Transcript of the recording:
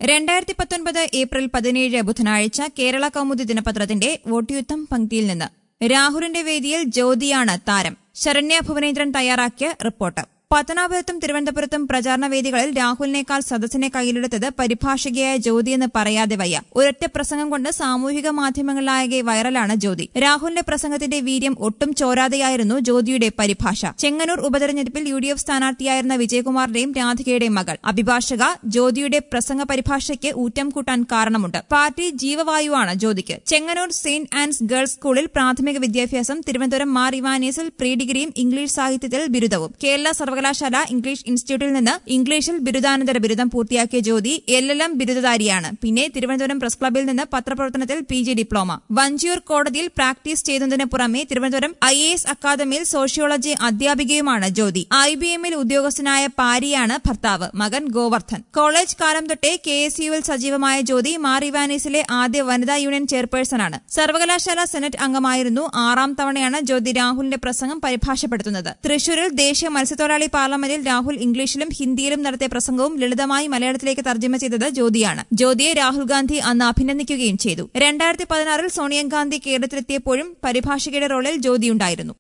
രണ്ടായിരത്തി പത്തൊൻപത് ഏപ്രിൽ പതിനേഴ് ബുധനാഴ്ച കേരള കൗമുദി ദിനപത്രത്തിന്റെ വോട്ടുയുദ്ധം പങ്ക്തിയിൽ നിന്ന് രാഹുലിന്റെ വേദിയിൽ ജ്യോതിയാണ് താരം ശരണ്യ ഭുവനേന്ദ്രൻ തയ്യാറാക്കിയ റിപ്പോർട്ട് പത്തനാപുരത്തും തിരുവനന്തപുരത്തും പ്രചാരണ വേദികളിൽ രാഹുലിനേക്കാൾ സദസ്സിനെ കയ്യിലെടുത്തത് പരിഭാഷകയായ ജ്യോതി എന്ന് പറയാതെ വയ്യ ഒരൊറ്റ പ്രസംഗം കൊണ്ട് സാമൂഹിക മാധ്യമങ്ങളിലാകെ വൈറലാണ് ജ്യോതി രാഹുലിന്റെ പ്രസംഗത്തിന്റെ വീര്യം ഒട്ടും ചോരാതെയായിരുന്നു ജ്യോതിയുടെ പരിഭാഷ ചെങ്ങന്നൂർ ഉപതെരഞ്ഞെടുപ്പിൽ യു ഡി എഫ് സ്ഥാനാർത്ഥിയായിരുന്ന വിജയകുമാറിന്റെയും രാധികയുടെയും മകൾ അഭിഭാഷക ജ്യോതിയുടെ പ്രസംഗ പരിഭാഷയ്ക്ക് ഊറ്റം കൂട്ടാൻ കാരണമുണ്ട് പാർട്ടി ജീവവായുവാണ് ജ്യോതിക്ക് ചെങ്ങന്നൂർ സെയിന്റ് ആൻസ് ഗേൾസ് സ്കൂളിൽ പ്രാഥമിക വിദ്യാഭ്യാസം തിരുവനന്തപുരം മാർ ഇവാനീസിൽ പ്രീ ഡിഗ്രിയും ഇംഗ്ലീഷ് സാഹിത്യത്തിൽ ബിരുദവും കേരള സർവകലാശാല ഇംഗ്ലീഷ് ഇൻസ്റ്റിറ്റ്യൂട്ടിൽ നിന്ന് ഇംഗ്ലീഷിൽ ബിരുദാനന്തര ബിരുദം പൂർത്തിയാക്കിയ ജ്യോതി എൽ എൽ എം ബിരുദധാരിയാണ് പിന്നെ തിരുവനന്തപുരം പ്രസ് ക്ലബിൽ നിന്ന് പത്രപ്രവർത്തനത്തിൽ പി ജി ഡിപ്ലോമ വഞ്ചിയൂർ കോടതിയിൽ പ്രാക്ടീസ് ചെയ്യുന്നതിന് പുറമെ തിരുവനന്തപുരം ഐ എ എസ് അക്കാദമിയിൽ സോഷ്യോളജി അധ്യാപികയുമാണ് ജ്യോതി ഐ ബി എമ്മിൽ ഉദ്യോഗസ്ഥനായ പാരിയാണ് ഭർത്താവ് മകൻ ഗോവർദ്ധൻ കോളേജ് കാലം തൊട്ടേ കെ എസ് യുവിൽ സജീവമായ ജ്യോതി മാർ ഇവാനീസിലെ ആദ്യ വനിതാ യൂണിയൻ ചെയർപേഴ്സണാണ് സർവകലാശാല സെനറ്റ് അംഗമായിരുന്നു ആറാം തവണയാണ് ജ്യോതി രാഹുലിന്റെ പ്രസംഗം പരിഭാഷപ്പെടുത്തുന്നത് തൃശൂരിൽ ദേശീയ മത്സ്യത്തൊഴിലാളി പാർലമെന്റിൽ രാഹുൽ ഇംഗ്ലീഷിലും ഹിന്ദിയിലും നടത്തിയ പ്രസംഗവും ലളിതമായി മലയാളത്തിലേക്ക് തർജ്ജമ ചെയ്തത് ജ്യോതിയാണ് ജ്യോതിയെ രാഹുൽ ഗാന്ധി അന്ന് അഭിനന്ദിക്കുകയും ചെയ്തു രണ്ടായിരത്തി പതിനാറിൽ സോണിയാഗാന്ധി കേരളത്തിലെത്തിയപ്പോഴും പരിഭാഷകയുടെ റോളിൽ ജ്യോതിയുണ്ടായിരുന്നു